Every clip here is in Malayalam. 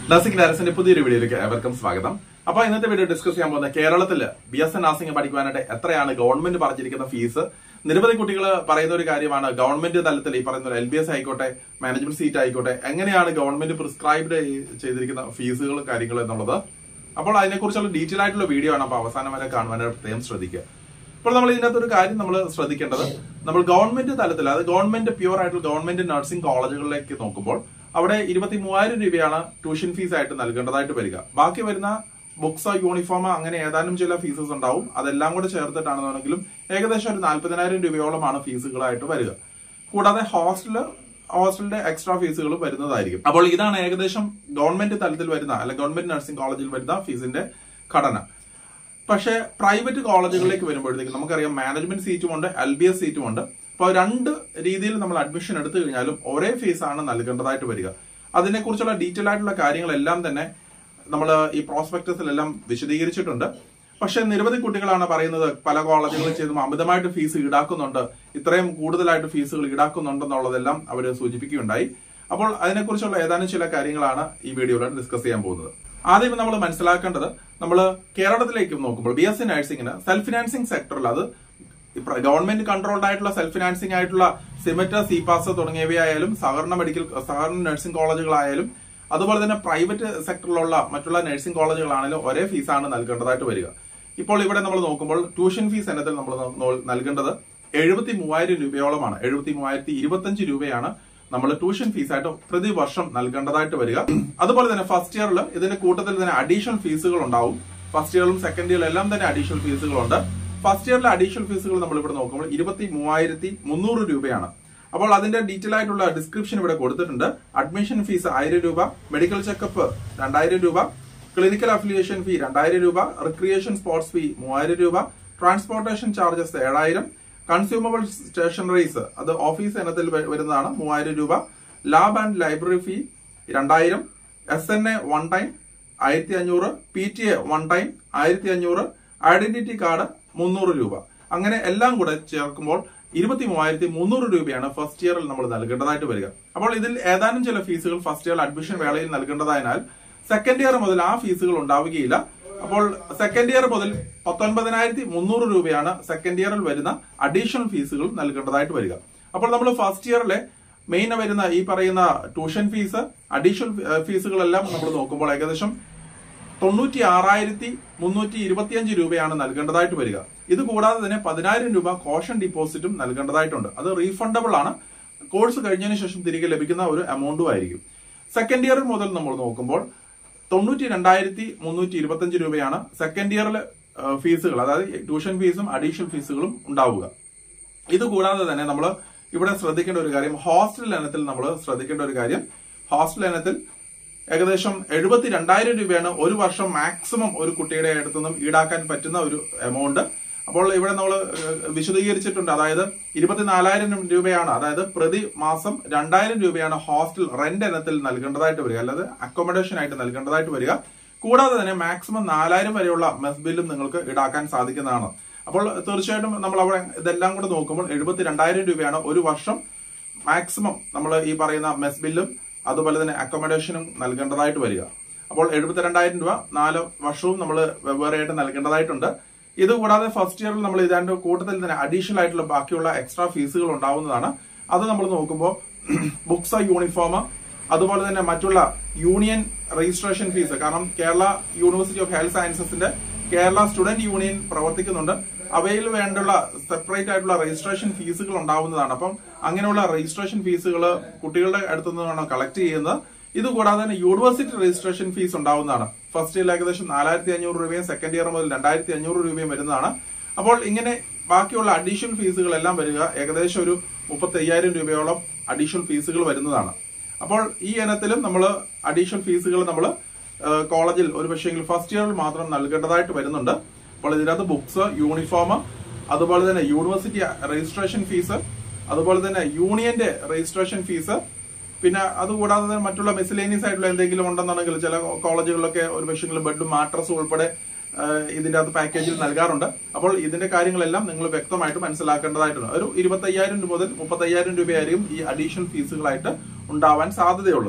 നഴ്സിംഗ് ഡയറക്ടറിന്റെ പുതിയൊരു വീഡിയോയിലേക്ക് ഏവർക്കും സ്വാഗതം അപ്പൊ ഇന്നത്തെ വീഡിയോ ഡിസ്കസ് ചെയ്യാൻ പോകുന്ന കേരളത്തിൽ ബി എസ് എൻ നഴ്സിംഗ് പഠിക്കുവാനായിട്ട് എത്രയാണ് ഗവൺമെന്റ് പറഞ്ഞിരിക്കുന്ന ഫീസ് നിരവധി കുട്ടികൾ പറയുന്ന ഒരു കാര്യമാണ് ഗവൺമെന്റ് തലത്തിൽ ഈ പറയുന്ന എൽ ബി എസ് ആയിക്കോട്ടെ മാനേജ്മെന്റ് സീറ്റ് ആയിക്കോട്ടെ എങ്ങനെയാണ് ഗവൺമെന്റ് പ്രിസ്ക്രൈബ്ഡ് ചെയ്തിരിക്കുന്ന ഫീസുകൾ കാര്യങ്ങൾ എന്നുള്ളത് അപ്പോൾ അതിനെക്കുറിച്ചുള്ള ഡീറ്റെയിൽ ആയിട്ടുള്ള വീഡിയോ ആണ് അപ്പൊ അവസാനം വരെ കാണുവാനായിട്ട് പ്രത്യേകം ശ്രദ്ധിക്കുക ഇപ്പോൾ നമ്മൾ ഇതിനകത്ത് ഒരു കാര്യം നമ്മൾ ശ്രദ്ധിക്കേണ്ടത് നമ്മൾ ഗവൺമെന്റ് തലത്തിൽ അതായത് ഗവൺമെന്റ് പ്യൂർ ആയിട്ടുള്ള ഗവൺമെന്റ് നഴ്സിംഗ് കോളേജുകളിലേക്ക് നോക്കുമ്പോൾ അവിടെ ഇരുപത്തി മൂവായിരം രൂപയാണ് ട്യൂഷൻ ഫീസ് ആയിട്ട് നൽകേണ്ടതായിട്ട് വരിക ബാക്കി വരുന്ന ബുക്സ് യൂണിഫോം അങ്ങനെ ഏതാനും ചില ഫീസസ് ഉണ്ടാവും അതെല്ലാം കൂടെ ചേർത്തിട്ടാണെന്നുണ്ടെങ്കിലും ഏകദേശം ഒരു നാൽപ്പതിനായിരം രൂപയോളമാണ് ഫീസുകളായിട്ട് വരിക കൂടാതെ ഹോസ്റ്റല് ഹോസ്റ്റലിന്റെ എക്സ്ട്രാ ഫീസുകളും വരുന്നതായിരിക്കും അപ്പോൾ ഇതാണ് ഏകദേശം ഗവൺമെന്റ് തലത്തിൽ വരുന്ന അല്ലെ ഗവൺമെന്റ് നഴ്സിംഗ് കോളേജിൽ വരുന്ന ഫീസിന്റെ ഘടന പക്ഷേ പ്രൈവറ്റ് കോളേജുകളിലേക്ക് വരുമ്പോഴത്തേക്കും നമുക്കറിയാം മാനേജ്മെന്റ് സീറ്റും ഉണ്ട് എൽ ബി എസ് സീറ്റും ഉണ്ട് അപ്പോൾ രണ്ട് രീതിയിൽ നമ്മൾ അഡ്മിഷൻ എടുത്തു കഴിഞ്ഞാലും ഒരേ ഫീസാണ് നൽകേണ്ടതായിട്ട് വരിക അതിനെക്കുറിച്ചുള്ള ഡീറ്റെയിൽ ആയിട്ടുള്ള കാര്യങ്ങളെല്ലാം തന്നെ നമ്മൾ ഈ പ്രോസ്പെക്ടസിലെല്ലാം വിശദീകരിച്ചിട്ടുണ്ട് പക്ഷെ നിരവധി കുട്ടികളാണ് പറയുന്നത് പല കോളേജുകളിൽ ചെയ്യുമ്പോൾ അമിതമായിട്ട് ഫീസ് ഈടാക്കുന്നുണ്ട് ഇത്രയും കൂടുതലായിട്ട് ഫീസുകൾ ഈടാക്കുന്നുണ്ടെന്നുള്ളതെല്ലാം അവർ സൂചിപ്പിക്കുകയുണ്ടായി അപ്പോൾ അതിനെക്കുറിച്ചുള്ള ഏതാനും ചില കാര്യങ്ങളാണ് ഈ വീഡിയോയിൽ ഡിസ്കസ് ചെയ്യാൻ പോകുന്നത് ആദ്യം നമ്മൾ മനസ്സിലാക്കേണ്ടത് നമ്മൾ കേരളത്തിലേക്ക് നോക്കുമ്പോൾ ബി എസ് സി നഴ്സിംഗിന് സെൽഫ് ഫിനാൻസിംഗ് സെക്ടറിൽ അത് ഗവൺമെന്റ് കൺട്രോൾഡ് ആയിട്ടുള്ള സെൽഫ് ഫിനാൻസിംഗ് ആയിട്ടുള്ള സിമറ്റ സിപാസ് തുടങ്ങിയവയായാലും സഹകരണ മെഡിക്കൽ സഹകരണ നഴ്സിംഗ് കോളേജുകളായാലും അതുപോലെ തന്നെ പ്രൈവറ്റ് സെക്ടറിലുള്ള മറ്റുള്ള നഴ്സിംഗ് കോളേജുകളാണെങ്കിലും ഒരേ ഫീസാണ് നൽകേണ്ടതായിട്ട് വരിക ഇപ്പോൾ ഇവിടെ നമ്മൾ നോക്കുമ്പോൾ ട്യൂഷൻ ഫീസ് ഇനത്തിൽ നമ്മൾ നോ- നൽകേണ്ടത് എഴുപത്തി മൂവായിരം രൂപയോളമാണ് എഴുപത്തി മൂവായിരത്തി ഇരുപത്തഞ്ച് രൂപയാണ് നമ്മൾ ട്യൂഷൻ ഫീസായിട്ട് പ്രതിവർഷം നൽകേണ്ടതായിട്ട് വരിക അതുപോലെ തന്നെ ഫസ്റ്റ് ഇയറിൽ ഇതിന്റെ കൂട്ടത്തിൽ തന്നെ അഡീഷണൽ ഫീസുകൾ ഉണ്ടാവും ഫസ്റ്റ് ഇയറിലും സെക്കൻഡ് ഇയറിലും എല്ലാം തന്നെ അഡീഷണൽ ഫീസുകളുണ്ട് ഫസ്റ്റ് ഇയറിലെ അഡീഷണൽ ഫീസുകൾ നമ്മൾ ഇവിടെ നോക്കുമ്പോൾ ഇരുപത്തി മൂവായിരത്തി മുന്നൂറ് രൂപയാണ് അപ്പോൾ അതിന്റെ ഡീറ്റെയിൽ ആയിട്ടുള്ള ഡിസ്ക്രിപ്ഷൻ ഇവിടെ കൊടുത്തിട്ടുണ്ട് അഡ്മിഷൻ ഫീസ് ആയിരം രൂപ മെഡിക്കൽ ചെക്കപ്പ് രണ്ടായിരം രൂപ ക്ലിനിക്കൽ അഫിലിയേഷൻ ഫീ രണ്ടായിരം രൂപ റിക്രിയേഷൻ സ്പോർട്സ് ഫീ മൂവായിരം രൂപ ട്രാൻസ്പോർട്ടേഷൻ ചാർജസ് ഏഴായിരം കൺസ്യൂമബിൾ സ്റ്റേഷനറീസ് അത് ഓഫീസ് ഇനത്തിൽ വ- വരുന്നതാണ് മൂവായിരം രൂപ ലാബ് ആൻഡ് ലൈബ്രറി ഫീ രണ്ടായിരം S N A one time ആയിരത്തി അഞ്ഞൂറ് P T A one time ആയിരത്തി അഞ്ഞൂറ് ഐഡന്റിറ്റി കാർഡ് മുന്നൂറ് രൂപ അങ്ങനെ എല്ലാം കൂടെ ചേർക്കുമ്പോൾ ഇരുപത്തി മൂവായിരത്തി മുന്നൂറ് രൂപയാണ് ഫസ്റ്റ് ഇയറിൽ നമ്മൾ നൽകേണ്ടതായിട്ട് വരിക അപ്പോൾ ഇതിൽ ഏതാനും ചില ഫീസുകൾ ഫസ്റ്റ് ഇയർ അഡ്മിഷൻ വേളയിൽ നൽകേണ്ടതായതിനാൽ സെക്കൻഡ് ഇയർ മുതൽ ആ ഫീസുകൾ ഉണ്ടാവുകയില്ല അപ്പോൾ സെക്കൻഡ് ഇയർ മുതൽ പത്തൊൻപതിനായിരത്തി മുന്നൂറ് രൂപയാണ് സെക്കൻഡ് ഇയറിൽ വരുന്ന അഡീഷണൽ ഫീസുകൾ നൽകേണ്ടതായിട്ട് വരിക അപ്പോൾ നമ്മൾ ഫസ്റ്റ് ഇയറിലെ മെയിൻ വരുന്ന ഈ പറയുന്ന ട്യൂഷൻ ഫീസ് അഡീഷണൽ ഫീസുകളെല്ലാം നമ്മൾ നോക്കുമ്പോൾ ഏകദേശം തൊണ്ണൂറ്റി ആറായിരത്തി മുന്നൂറ്റി ഇരുപത്തിയഞ്ച് രൂപയാണ് നൽകേണ്ടതായിട്ട് വരിക ഇത് കൂടാതെ തന്നെ പതിനായിരം രൂപ കോഷൻ ഡിപ്പോസിറ്റും നൽകേണ്ടതായിട്ടുണ്ട് അത് റീഫണ്ടബിൾ ആണ് കോഴ്സ് കഴിഞ്ഞതിന് ശേഷം തിരികെ ലഭിക്കുന്ന ഒരു എമൗണ്ടും ആയിരിക്കും സെക്കൻഡ് ഇയർ മുതൽ നമ്മൾ നോക്കുമ്പോൾ തൊണ്ണൂറ്റി രണ്ടായിരത്തി മുന്നൂറ്റി ഇരുപത്തിയഞ്ച് രൂപയാണ് സെക്കൻഡ് ഇയറിലെ ഫീസുകൾ അതായത് ട്യൂഷൻ ഫീസും അഡീഷണൽ ഫീസുകളും ഉണ്ടാവുക ഇത് കൂടാതെ തന്നെ നമ്മൾ ഇവിടെ ശ്രദ്ധിക്കേണ്ട ഒരു കാര്യം ഹോസ്റ്റൽ ഇനത്തിൽ നമ്മൾ ശ്രദ്ധിക്കേണ്ട ഒരു കാര്യം ഹോസ്റ്റൽ ഇനത്തിൽ ഏകദേശം എഴുപത്തി രണ്ടായിരം രൂപയാണ് ഒരു വർഷം മാക്സിമം ഒരു കുട്ടിയുടെ അടുത്തു നിന്നും ഈടാക്കാൻ പറ്റുന്ന ഒരു എമൗണ്ട് അപ്പോൾ ഇവിടെ നമ്മൾ വിശദീകരിച്ചിട്ടുണ്ട് അതായത് ഇരുപത്തിനാലായിരം രൂപയാണ് അതായത് പ്രതി മാസം രണ്ടായിരം രൂപയാണ് ഹോസ്റ്റൽ റെന്റ് ഇനത്തിൽ നൽകേണ്ടതായിട്ട് വരിക അല്ലാതെ അക്കോമഡേഷൻ ആയിട്ട് നൽകേണ്ടതായിട്ട് വരിക കൂടാതെ തന്നെ മാക്സിമം നാലായിരം വരെയുള്ള മെസ് ബില്ലും നിങ്ങൾക്ക് ഈടാക്കാൻ സാധിക്കുന്നതാണ് അപ്പോൾ തീർച്ചയായിട്ടും നമ്മൾ അവിടെ ഇതെല്ലാം കൂടെ നോക്കുമ്പോൾ എഴുപത്തി രണ്ടായിരം രൂപയാണ് ഒരു വർഷം മാക്സിമം നമ്മൾ ഈ പറയുന്ന മെസ് ബില്ലും അതുപോലെ തന്നെ അക്കോമഡേഷനും നൽകേണ്ടതായിട്ട് വരിക അപ്പോൾ എഴുപത്തിരണ്ടായിരം രൂപ നാല് വർഷവും നമ്മൾ വെവ്വേറെയായിട്ട് നൽകേണ്ടതായിട്ടുണ്ട് ഇത് കൂടാതെ ഫസ്റ്റ് ഇയറിൽ നമ്മൾ ഇതിന്റെ കൂട്ടത്തിൽ തന്നെ അഡീഷണൽ ആയിട്ടുള്ള ബാക്കിയുള്ള എക്സ്ട്രാ ഫീസുകൾ ഉണ്ടാവുന്നതാണ് അത് നമ്മൾ നോക്കുമ്പോൾ ബുക്സ് യൂണിഫോം അതുപോലെ തന്നെ മറ്റുള്ള യൂണിയൻ രജിസ്ട്രേഷൻ ഫീസ് കാരണം കേരള യൂണിവേഴ്സിറ്റി ഓഫ് ഹെൽത്ത് സയൻസസിന്റെ കേരള സ്റ്റുഡന്റ് യൂണിയൻ പ്രവർത്തിക്കുന്നുണ്ട് അവയിൽ വേണ്ടുള്ള സെപ്പറേറ്റ് ആയിട്ടുള്ള രജിസ്ട്രേഷൻ ഫീസുകൾ ഉണ്ടാവുന്നതാണ് അപ്പം അങ്ങനെയുള്ള രജിസ്ട്രേഷൻ ഫീസുകൾ കുട്ടികളുടെ അടുത്തു നിന്നാണ് കളക്ട് ചെയ്യുന്നത് ഇത് കൂടാതെ തന്നെ യൂണിവേഴ്സിറ്റി രജിസ്ട്രേഷൻ ഫീസ് ഉണ്ടാവുന്നതാണ് ഫസ്റ്റ് ഇയറിൽ ഏകദേശം നാലായിരത്തി അഞ്ഞൂറ് രൂപയും സെക്കൻഡ് ഇയർ മുതൽ രണ്ടായിരത്തി അഞ്ഞൂറ് രൂപയും വരുന്നതാണ് അപ്പോൾ ഇങ്ങനെ ബാക്കിയുള്ള അഡീഷണൽ ഫീസുകളെല്ലാം വരിക ഏകദേശം ഒരു മുപ്പത്തി അയ്യായിരം രൂപയോളം അഡീഷണൽ ഫീസുകൾ വരുന്നതാണ് അപ്പോൾ ഈ ഇനത്തിലും നമ്മൾ അഡീഷണൽ ഫീസുകൾ നമ്മൾ കോളേജിൽ ഒരു പക്ഷേ ഫസ്റ്റ് ഇയറിൽ മാത്രം നൽകേണ്ടതായിട്ട് വരുന്നുണ്ട് അപ്പോൾ ഇതിനകത്ത് ബുക്സ് യൂണിഫോം അതുപോലെ തന്നെ യൂണിവേഴ്സിറ്റി രജിസ്ട്രേഷൻ ഫീസ് അതുപോലെ തന്നെ യൂണിയന്റെ രജിസ്ട്രേഷൻ ഫീസ് പിന്നെ അതുകൂടാതെ തന്നെ മറ്റുള്ള മിസിലേനിയസ് ആയിട്ടുള്ള എന്തെങ്കിലും ഉണ്ടെന്നുണ്ടെങ്കിൽ ചില കോളേജുകളിലൊക്കെ ഒരു പക്ഷേ ബെഡും മാട്രസും ഉൾപ്പെടെ ആ, ഇതിന്റെ അകത്ത് പാക്കേജിൽ നൽകാറുണ്ട് അപ്പോൾ ഇതിന്റെ കാര്യങ്ങളെല്ലാം നിങ്ങൾ വ്യക്തമായിട്ട് മനസ്സിലാക്കേണ്ടതായിട്ടുണ്ട് ഒരു ഇരുപത്തയ്യായിരം രൂപ മുതൽ മുപ്പത്തയ്യായിരം രൂപയായിരിക്കും ഈ അഡീഷണൽ ഫീസുകളായിട്ട് ഉണ്ടാവാൻ സാധ്യതയുള്ളത്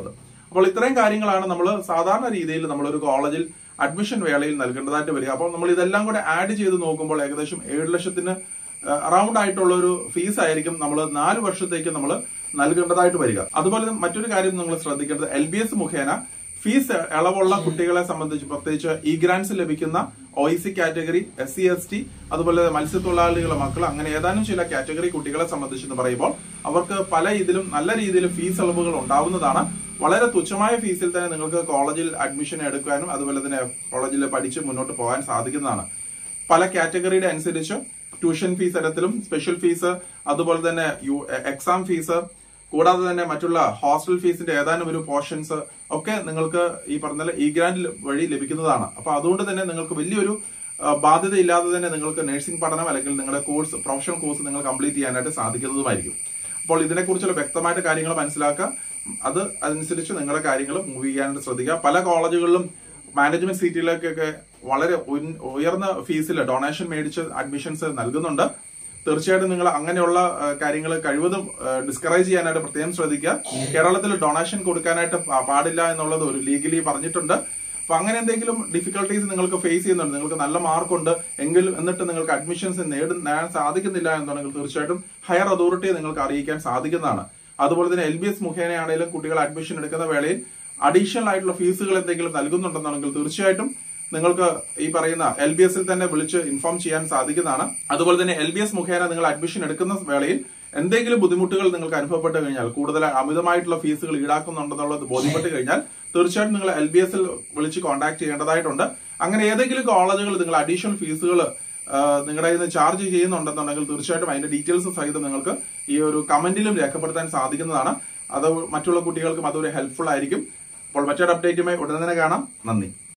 അപ്പോൾ ഇത്രയും കാര്യങ്ങളാണ് നമ്മൾ സാധാരണ രീതിയിൽ നമ്മളൊരു കോളേജിൽ അഡ്മിഷൻ വേളയിൽ നൽകേണ്ടതായിട്ട് വരിക അപ്പോൾ നമ്മൾ ഇതെല്ലാം കൂടെ ആഡ് ചെയ്ത് നോക്കുമ്പോൾ ഏകദേശം ഏഴ് ലക്ഷത്തിന് അറൌണ്ട് ആയിട്ടുള്ള ഒരു ഫീസ് ആയിരിക്കും നമ്മൾ നാല് വർഷത്തേക്ക് നമ്മൾ നൽകേണ്ടതായിട്ട് വരിക അതുപോലെ തന്നെ മറ്റൊരു കാര്യം നിങ്ങൾ ശ്രദ്ധിക്കേണ്ടത് എൽ ബി എസ് മുഖേന ഫീസ് ഇളവുള്ള കുട്ടികളെ സംബന്ധിച്ച് പ്രത്യേകിച്ച് ഇ ഗ്രാൻസ് ലഭിക്കുന്ന O E C category S C S T അതുപോലെ മത്സ്യത്തൊഴിലാളികളുടെ മക്കൾ അങ്ങനെ ഏതാനും ചില കാറ്റഗറി കുട്ടികളെ സംബന്ധിച്ചെന്ന് പറയുമ്പോൾ അവർക്ക് പല ഇതിലും നല്ല രീതിയിൽ ഫീസ് ഇളവുകൾ ഉണ്ടാവുന്നതാണ് വളരെ തുച്ഛമായ ഫീസിൽ തന്നെ നിങ്ങൾക്ക് കോളേജിൽ അഡ്മിഷൻ എടുക്കാനും അതുപോലെ തന്നെ കോളേജിൽ പഠിച്ച് മുന്നോട്ട് പോകാൻ സാധിക്കുന്നതാണ് പല കാറ്റഗറിയുടെ അനുസരിച്ച് ട്യൂഷൻ ഫീസ് ഇനത്തിലും സ്പെഷ്യൽ ഫീസ് അതുപോലെ തന്നെ എക്സാം ഫീസ് കൂടാതെ തന്നെ മറ്റുള്ള ഹോസ്റ്റൽ ഫീസിന്റെ ഏതാനും ഒരു പോർഷൻസ് ഒക്കെ നിങ്ങൾക്ക് ഈ പറഞ്ഞ ഇ ഗ്രാൻഡ് വഴി ലഭിക്കുന്നതാണ് അപ്പൊ അതുകൊണ്ട് തന്നെ നിങ്ങൾക്ക് വലിയൊരു ആ, ബാധ്യതയില്ലാതെ തന്നെ നിങ്ങൾക്ക് നഴ്സിംഗ് പഠനം അല്ലെങ്കിൽ നിങ്ങളുടെ കോഴ്സ് പ്രൊഫഷണൽ കോഴ്സ് നിങ്ങൾ കംപ്ലീറ്റ് ചെയ്യാനായിട്ട് സാധിക്കുന്നതുമായിരിക്കും അപ്പോൾ ഇതിനെക്കുറിച്ചുള്ള വ്യക്തമായിട്ട് കാര്യങ്ങൾ മനസ്സിലാക്കുക അത് അതനുസരിച്ച് നിങ്ങളുടെ കാര്യങ്ങൾ മൂവ് ചെയ്യാനായിട്ട് ശ്രദ്ധിക്കുക പല കോളേജുകളിലും മാനേജ്മെന്റ് സീറ്റിലേക്കൊക്കെ വളരെ ഉൻ- ഉയർന്ന ഫീസിൽ ഡൊണേഷൻ മേടിച്ച് അഡ്മിഷൻസ് നൽകുന്നുണ്ട് തീർച്ചയായിട്ടും നിങ്ങൾ അങ്ങനെയുള്ള കാര്യങ്ങൾ കഴിവതും ഡിസ്കറേജ് ചെയ്യാനായിട്ട് പ്രത്യേകം ശ്രദ്ധിക്കുക കേരളത്തിൽ ഡൊണേഷൻ കൊടുക്കാനായിട്ട് പാ- പാടില്ല എന്നുള്ളത് ഒരു ലീഗലി പറഞ്ഞിട്ടുണ്ട് അപ്പൊ അങ്ങനെ എന്തെങ്കിലും ഡിഫിക്കൽട്ടീസ് നിങ്ങൾക്ക് ഫേസ് ചെയ്യുന്നുണ്ട് നിങ്ങൾക്ക് നല്ല മാർക്കുണ്ട് എങ്കിലും എന്നിട്ട് നിങ്ങൾക്ക് അഡ്മിഷൻസ് നേടും നേടാൻ സാധിക്കുന്നില്ല എന്നുണ്ടെങ്കിൽ തീർച്ചയായിട്ടും ഹയർ അതോറിറ്റിയെ നിങ്ങൾക്ക് അറിയിക്കാൻ സാധിക്കുന്നതാണ് അതുപോലെ തന്നെ എൽ ബി എസ് മുഖേനയാണെങ്കിലും കുട്ടികൾ അഡ്മിഷൻ എടുക്കുന്ന വേളയിൽ അഡീഷണൽ ആയിട്ടുള്ള ഫീസുകൾ എന്തെങ്കിലും നൽകുന്നുണ്ടെന്നുണ്ടെങ്കിൽ തീർച്ചയായിട്ടും നിങ്ങൾക്ക് ഈ പറയുന്ന എൽ ബി എസിൽ തന്നെ വിളിച്ച് ഇൻഫോം ചെയ്യാൻ സാധിക്കുന്നതാണ് അതുപോലെ തന്നെ എൽ ബി എസ് മുഖേന നിങ്ങൾ അഡ്മിഷൻ എടുക്കുന്ന വേളയിൽ എന്തെങ്കിലും ബുദ്ധിമുട്ടുകൾ നിങ്ങൾക്ക് അനുഭവപ്പെട്ട് കഴിഞ്ഞാൽ കൂടുതൽ അമിതമായിട്ടുള്ള ഫീസുകൾ ഈടാക്കുന്നുണ്ടെന്നുള്ളത് ബോധ്യപ്പെട്ട് കഴിഞ്ഞാൽ തീർച്ചയായിട്ടും നിങ്ങൾ എൽ ബി എസിൽ വിളിച്ച് കോൺടാക്ട് ചെയ്യേണ്ടതായിട്ടുണ്ട് അങ്ങനെ ഏതെങ്കിലും കോളേജുകൾ നിങ്ങൾ അഡീഷണൽ ഫീസുകൾ നിങ്ങളുടെ കയ്യിൽ നിന്ന് ചാർജ് ചെയ്യുന്നുണ്ടെന്നുണ്ടെങ്കിൽ തീർച്ചയായിട്ടും അതിന്റെ ഡീറ്റെയിൽസ് സഹിതം നിങ്ങൾക്ക് ഈ ഒരു കമന്റിലും രേഖപ്പെടുത്താൻ സാധിക്കുന്നതാണ് അത് മറ്റുള്ള കുട്ടികൾക്കും അതൊരു ഹെൽപ്ഫുൾ ആയിരിക്കും അപ്പോൾ മറ്റൊരു അപ്ഡേറ്റുമായി ഉടനെ തന്നെ കാണാം നന്ദി